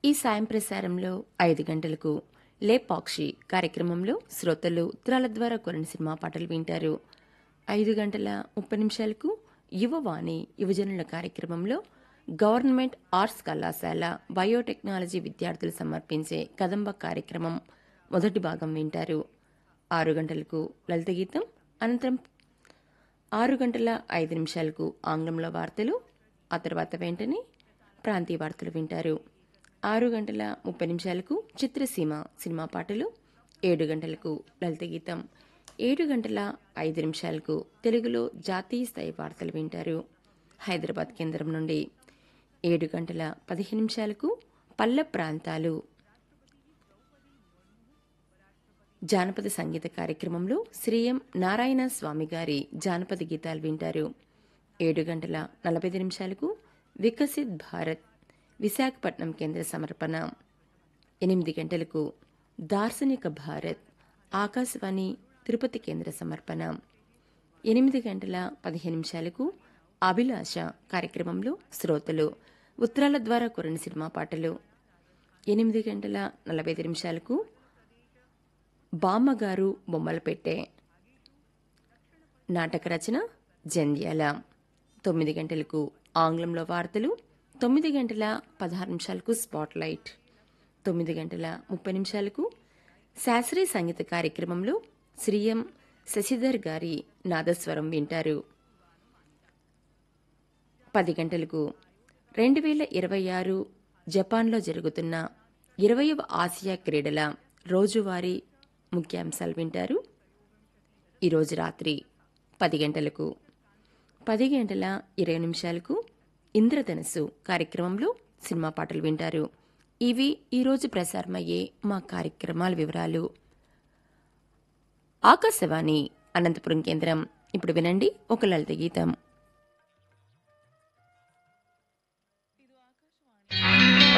ఈ సాయం ప్రసారంలో ఐదు గంటలకు లేపాక్షి కార్యక్రమంలో శ్రోతలు ఉత్తరాల ద్వారా కొన్ని సినిమా పాటలు వింటారు ఐదు గంటల ముప్పై నిమిషాలకు యువవాణి యువజనుల కార్యక్రమంలో గవర్నమెంట్ ఆర్ట్స్ కళాశాల బయోటెక్నాలజీ విద్యార్థులు సమర్పించే కదంబ కార్యక్రమం మొదటి భాగం వింటారు ఆరు గంటలకు లలిత గీతం అనంతరం ఆరు గంటల ఐదు నిమిషాలకు ఆంగ్లంలో వార్తలు ఆ తర్వాత వెంటనే ప్రాంతీయ వార్తలు వింటారు ఆరు గంటల ముప్పై నిమిషాలకు చిత్రసీమ సినిమా పాటలు ఏడు గంటలకు లలిత గీతం ఏడు గంటల ఐదు నిమిషాలకు తెలుగులో జాతీయ స్థాయి వార్తలు వింటారు హైదరాబాద్ కేంద్రం నుండి ఏడు గంటల పదిహేను నిమిషాలకు పల్లె ప్రాంతాలు జానపద సంగీత కార్యక్రమంలో శ్రీ ఎం నారాయణ స్వామి గారి జానపద గీతాలు వింటారు ఏడు గంటల నలభై ఐదు నిమిషాలకు వికసిత్ భారత్ విశాఖపట్నం కేంద్ర సమర్పణ ఎనిమిది గంటలకు దార్శనిక భారత్ ఆకాశవాణి తిరుపతి కేంద్ర సమర్పణ ఎనిమిది గంటల పదిహేను నిమిషాలకు అభిలాష కార్యక్రమంలో శ్రోతలు ఉత్తరాల ద్వారా కొరని సినిమా పాటలు ఎనిమిది గంటల నలభై ఐదు నిమిషాలకు బామ్మగారు బొమ్మలు పెట్టే నాటక రచన జంధ్యాల తొమ్మిది గంటలకు ఆంగ్లంలో వార్తలు తొమ్మిది గంటల పదహారు నిమిషాలకు స్పాట్ లైట్ తొమ్మిది గంటల ముప్పై నిమిషాలకు శాస్త్రీయ సంగీత కార్యక్రమంలో శ్రీ ఎం శశిధర్ గారి నాదస్వరం వింటారు పది గంటలకు రెండు వేల ఇరవై ఆరు జపాన్లో జరుగుతున్న ఇరవయవ ఆసియా క్రీడల రోజువారీ ముఖ్యాంశాలు వింటారు ఈరోజు రాత్రి పది గంటలకు పది గంటల ఇరవై నిమిషాలకు ఇంద్రధనస్సు కార్యక్రమంలో సినిమా పాటలు వింటారు ఇవి ఈరోజు ప్రసారమయ్యే మా కార్యక్రమాల వివరాలు ఆకాశవాణి అనంతపురం కేంద్రం ఇప్పుడు వినండి ఒక లలిత గీతం